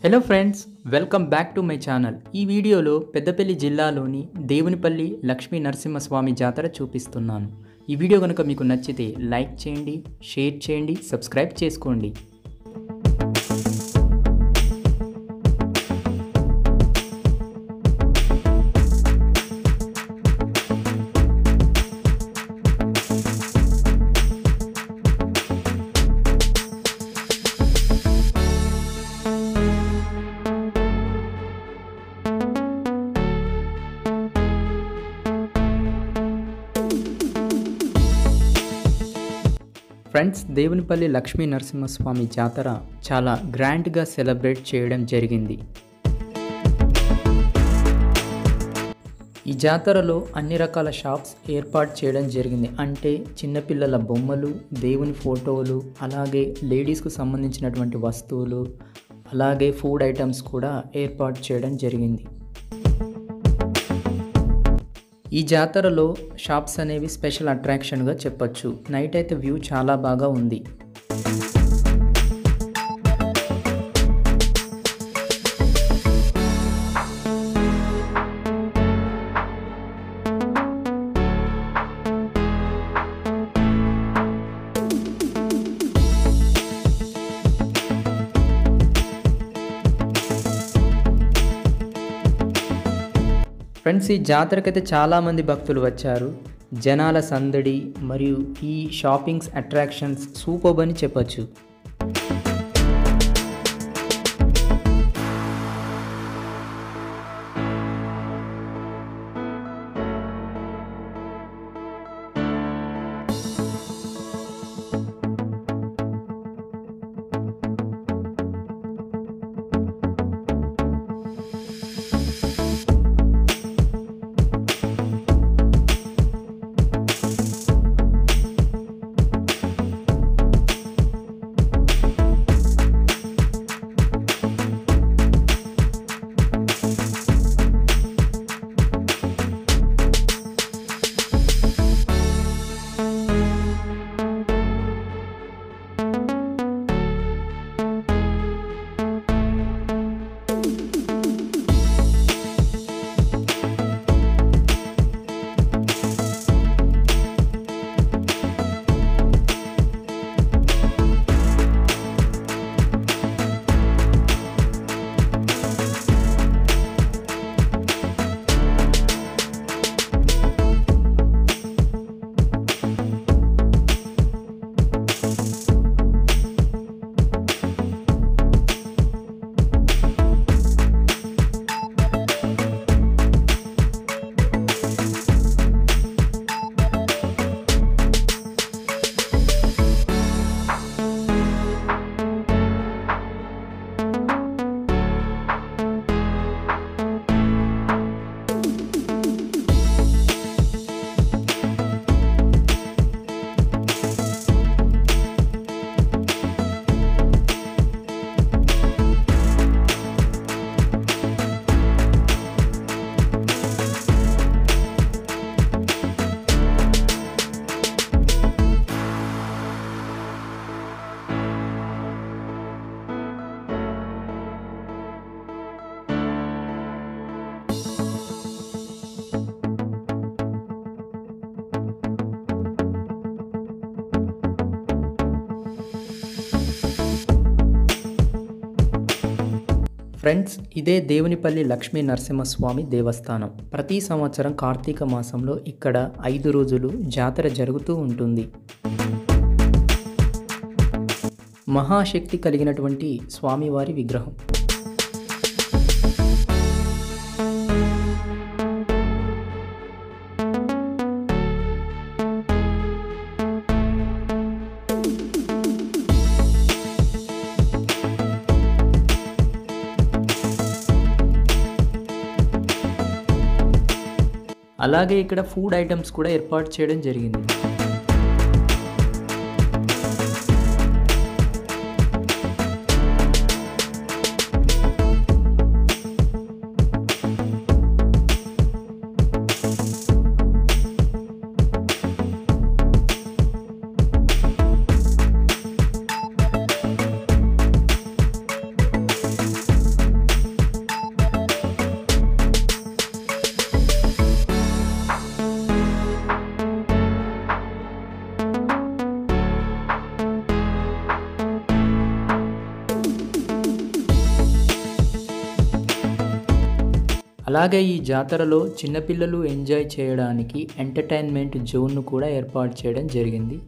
hello friends welcome back to my channel ఈ వీడియోలో పెద్దపల్లి జిల్లాలోని దేవునిపల్లి లక్ష్మీ నరసింహస్వామి జాతర చూపిస్తున్నాను ఈ వీడియో కనుక మీకు నచ్చితే లైక్ చేయండి షేర్ చేయండి సబ్స్క్రైబ్ చేసుకోండి ఫ్రెండ్స్ దేవునిపల్లి లక్ష్మీ నరసింహస్వామి జాతర చాలా గ్రాండ్గా సెలబ్రేట్ చేయడం జరిగింది ఈ జాతరలో అన్ని రకాల షాప్స్ ఏర్పాటు చేయడం జరిగింది అంటే చిన్నపిల్లల బొమ్మలు దేవుని ఫోటోలు అలాగే లేడీస్కు సంబంధించినటువంటి వస్తువులు అలాగే ఫుడ్ ఐటమ్స్ కూడా ఏర్పాటు చేయడం జరిగింది ఈ జాతరలో షాప్స్ అనేవి స్పెషల్ అట్రాక్షన్గా చెప్పొచ్చు నైట్ అయితే వ్యూ చాలా బాగా ఉంది ఫ్రెండ్స్ ఈ జాతరకైతే చాలామంది భక్తులు వచ్చారు జనాల సందడి మరియు ఈ షాపింగ్స్ అట్రాక్షన్స్ సూపర్ అని చెప్పొచ్చు ఫ్రెండ్స్ ఇదే దేవునిపల్లి లక్ష్మీ నరసింహస్వామి దేవస్థానం ప్రతి సంవత్సరం కార్తీక మాసంలో ఇక్కడ ఐదు రోజులు జాతర జరుగుతూ ఉంటుంది మహాశక్తి కలిగినటువంటి స్వామివారి విగ్రహం అలాగే ఇక్కడ ఫుడ్ ఐటమ్స్ కూడా ఏర్పాటు చేయడం జరిగింది అలాగే ఈ జాతరలో చిన్నపిల్లలు ఎంజాయ్ చేయడానికి ఎంటర్టైన్మెంట్ జోన్ను కూడా ఏర్పాటు చేయడం జరిగింది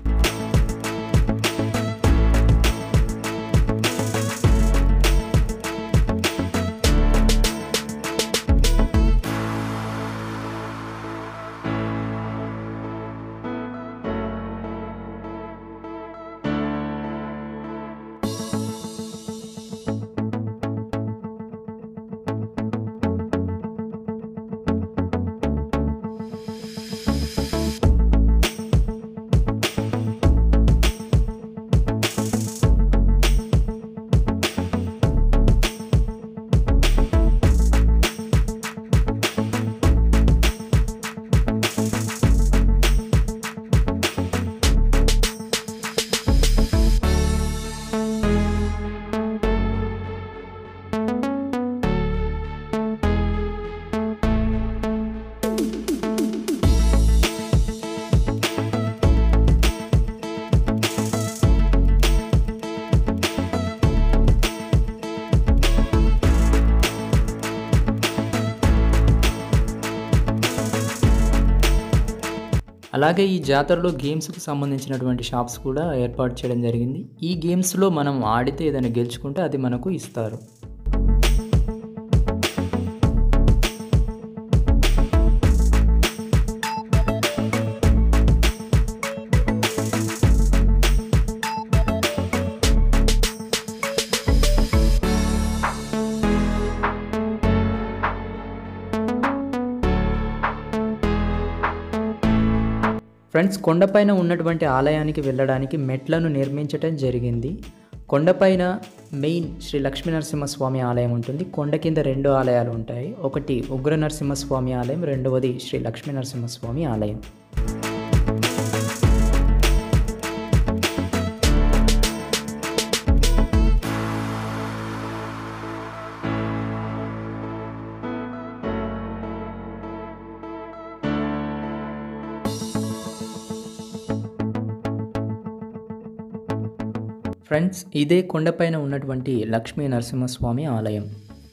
అలాగే ఈ జాతరలో గేమ్స్కి సంబంధించినటువంటి షాప్స్ కూడా ఏర్పాటు చేయడం జరిగింది ఈ గేమ్స్లో మనం ఆడితే ఏదైనా గెలుచుకుంటే అది మనకు ఇస్తారు ఫ్రెండ్స్ కొండపైన ఉన్నటువంటి ఆలయానికి వెళ్ళడానికి మెట్లను నిర్మించటం జరిగింది కొండపైన మెయిన్ శ్రీ లక్ష్మీ నరసింహస్వామి ఆలయం ఉంటుంది కొండ కింద రెండు ఆలయాలు ఉంటాయి ఒకటి ఉగ్ర నరసింహస్వామి ఆలయం రెండవది శ్రీ లక్ష్మీ నరసింహస్వామి ఆలయం ఫ్రెండ్స్ ఇదే కొండపైన ఉన్నటువంటి లక్ష్మీ నరసింహస్వామి ఆలయం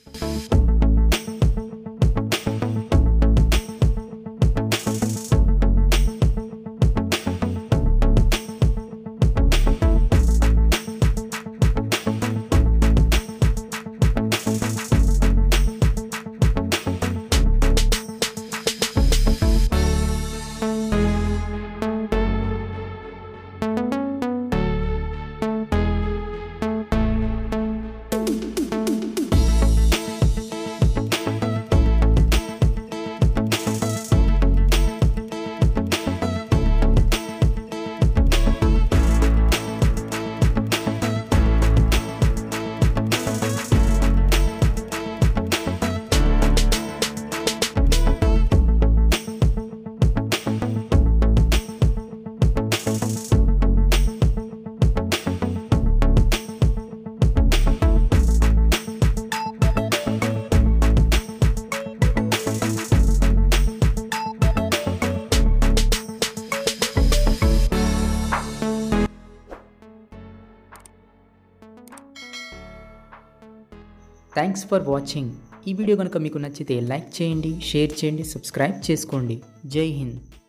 థ్యాంక్స్ ఫర్ వాచింగ్ ఈ వీడియో కనుక మీకు నచ్చితే లైక్ చేయండి షేర్ చేయండి సబ్స్క్రైబ్ చేసుకోండి జై హింద్